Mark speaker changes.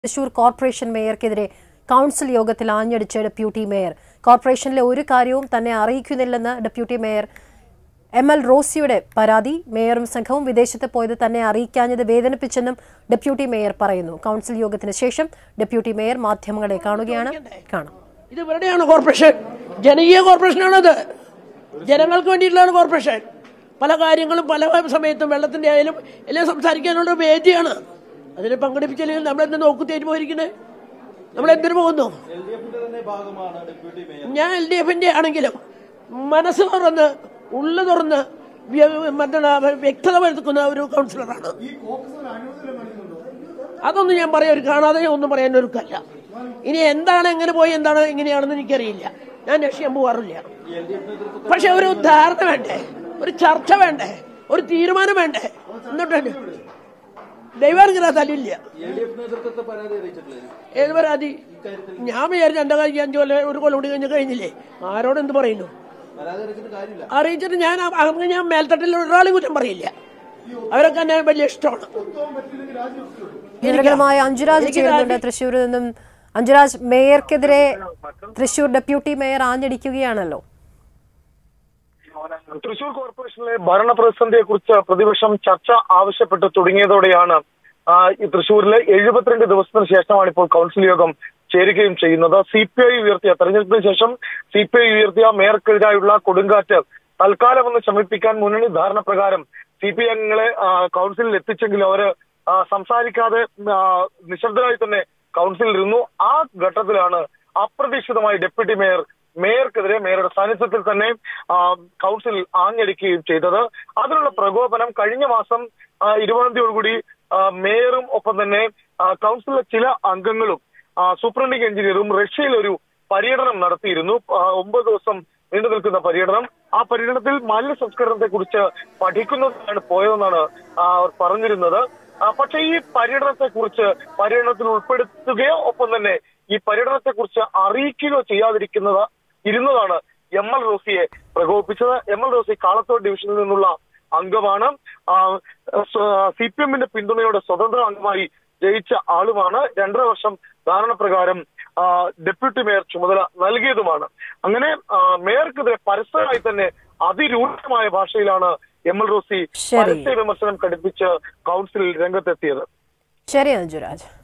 Speaker 1: Thrissur corporation മേയർക്കെതിരെ council യോഗത്തിൽ ആഞ്ഞടിച്ച deputy mayor കോർപ്പറേഷനിലെ ഒരു കാര്യവും തന്നെ അറിയിക്കുന്നില്ലെന്ന് ഡെപ്യൂട്ടി മേയർ എം എൽ റോസിയുടെ പരാതി മേയറും സംഘവും വിദേശത്ത് പോയത് തന്നെ അറിയിക്കാഞ്ഞത് വേദനിപ്പിച്ചെന്നും ഡെപ്യൂട്ടി മേയർ പറയുന്നു കൗൺസിൽ യോഗത്തിന് ശേഷം ഡെപ്യൂട്ടി മേയർ മാധ്യമങ്ങളെ കാണുകയാണ് കാണാം
Speaker 2: ഇത് ഇവരുടെയാണ് കോർപ്പറേഷൻ ജനകീയ കോർപ്പറേഷനാണത് ജനങ്ങൾക്ക് വേണ്ടിയിട്ടുള്ളതാണ് കോർപ്പറേഷൻ പല കാര്യങ്ങളും പല സമയത്തും വെള്ളത്തിന്റെ ആയാലും എല്ലാം സംസാരിക്കാനുള്ള വേദിയാണ് അതിനെ പങ്കെടുപ്പിച്ചില്ലെങ്കിൽ നമ്മളെന്ത് നോക്കു തേരി പോയിരിക്കണേ നമ്മൾ എന്തിനു പോകുന്നു ഞാൻ എൽ ഡി എഫിന്റെ ആണെങ്കിലും മനസ്സ് തുറന്ന് ഉള്ളു തുറന്ന് വ്യ- എന്താണ് വ്യക്തത വരുത്തുന്ന ഒരു കൗൺസിലറാണ് അതൊന്നും ഞാൻ പറയാൻ ഒരു കാണാതെ ഞാൻ ഒന്നും പറയാൻ ഒരുക്കല്ല ഇനി എന്താണ് എങ്ങനെ പോയി എന്താണ് എങ്ങനെയാണെന്ന് എനിക്കറിയില്ല ഞാൻ ലക്ഷ്യം പോവാറില്ല പക്ഷെ ഒരു ധാരണ വേണ്ടേ ഒരു ചർച്ച വേണ്ടേ ഒരു തീരുമാനം വേണ്ടേ എന്നിട്ട് ദൈവാർഗ്ഗത തല്ലില്ല ഏത് പരാതി ഞാൻ വിചാരിച്ചു എന്റെ കാര്യം അഞ്ചു കൊല്ലം ഒരു കൊല്ലം കൂടി കഴിഞ്ഞ് കഴിഞ്ഞില്ലേ ആരോട് എന്ത് പറയുന്നു അറിയിച്ചിട്ട് ഞാൻ അ- അങ്ങനെ ഞാൻ മേൽത്തട്ടിൽ ഒരാളെയും കുറ്റം പറയില്ല അവരൊക്കെ എന്നെ വലിയ ഇഷ്ടമാണ്
Speaker 1: ജനകീയമായ അഞ്ജുരാജ് ചേരുന്നുണ്ട് തൃശ്ശൂരിൽ നിന്നും അഞ്ജുരാജ് മേയർക്കെതിരെ തൃശൂർ ഡെപ്യൂട്ടി മേയർ ആഞ്ഞടിക്കുകയാണല്ലോ
Speaker 3: തൃശൂർ കോർപ്പറേഷനിലെ ഭരണ പ്രതിസന്ധിയെ കുറിച്ച് പ്രതിപക്ഷം ചർച്ച ആവശ്യപ്പെട്ട് തുടങ്ങിയതോടെയാണ് ആ, ഈ തൃശൂരിലെ എഴുപത്തിരണ്ട് ദിവസത്തിന് ശേഷമാണ് ഇപ്പോൾ കൗൺസിൽ യോഗം ചേരുകയും ചെയ്യുന്നത് സി പി ഐ ഉയർത്തിയ തെരഞ്ഞെടുപ്പിന് ശേഷം സി പി ഐ ഉയർത്തിയ മേയർക്കെതിരായുള്ള കൊടുങ്കാറ്റ് തൽക്കാലം ഒന്ന് ശമിപ്പിക്കാൻ മുന്നണി ധാരണ പ്രകാരം സി പി ഐ അംഗങ്ങളെ ആ, കൗൺസിലിൽ എത്തിച്ചെങ്കിലും അവര് ആ, സംസാരിക്കാതെ ആ, നിശബ്ദരായി തന്നെ കൗൺസിലിൽ ഇരുന്നു ആ ഘട്ടത്തിലാണ് അപ്രതീക്ഷിതമായി ഡെപ്യൂട്ടി മേയർ മേയർക്കെതിരെ മേയറുടെ സാന്നിധ്യത്തിൽ തന്നെ ആ, കൗൺസിൽ ആഞ്ഞടിക്കുകയും ചെയ്തത് അതിനുള്ള പ്രകോപനം കഴിഞ്ഞ മാസം ആ, ഇരുപതാം തീയതിയോടുകൂടി ആ, മേയറും ഒപ്പം തന്നെ ആ, കൗൺസിലിലെ ചില അംഗങ്ങളും ആ, സൂപ്രണ്ടിംഗ് എഞ്ചിനീയറും റഷ്യയിൽ ഒരു പര്യടനം നടത്തിയിരുന്നു ആ, ഒമ്പത് ദിവസം നീണ്ടു നിൽക്കുന്ന പര്യടനം ആ പര്യടനത്തിൽ മാലിന്യ സംസ്കരണത്തെ കുറിച്ച് പഠിക്കുന്നതിനാണ് പോയതെന്നാണ് ആ, അവർ പറഞ്ഞിരുന്നത് ആ, പക്ഷേ ഈ പര്യടനത്തെ കുറിച്ച് പര്യടനത്തിൽ ഉൾപ്പെടുത്തുകയോ ഒപ്പം തന്നെ ഈ പര്യടനത്തെ കുറിച്ച് അറിയിക്കുകയോ ചെയ്യാതിരിക്കുന്നത് ഇരുന്നതാണ് എം എൽ റോസിയെ പ്രകോപിപ്പിച്ചത് എം എൽ റോസി കാളത്തോട് ഡിവിഷനിൽ നിന്നുള്ള അംഗമാണ് സി പി എമ്മിന്റെ പിന്തുണയോടെ സ്വതന്ത്ര അംഗമായി ജയിച്ച ആളുമാണ് രണ്ടര വർഷം ധാരണ പ്രകാരം ആ, ഡെപ്യൂട്ടി മേയർ ചുമതല നൽകിയതുമാണ് അങ്ങനെ ആ, മേയർക്കെതിരെ പരസ്യമായി തന്നെ അതിരൂക്ഷമായ ഭാഷയിലാണ് എം എൽ റോസി
Speaker 1: ശരി.
Speaker 3: പരസ്യ വിമർശനം ഘടിപ്പിച്ച് കൗൺസിലിൽ രംഗത്തെത്തിയത്
Speaker 1: ശരി അഞ്ജുരാജ്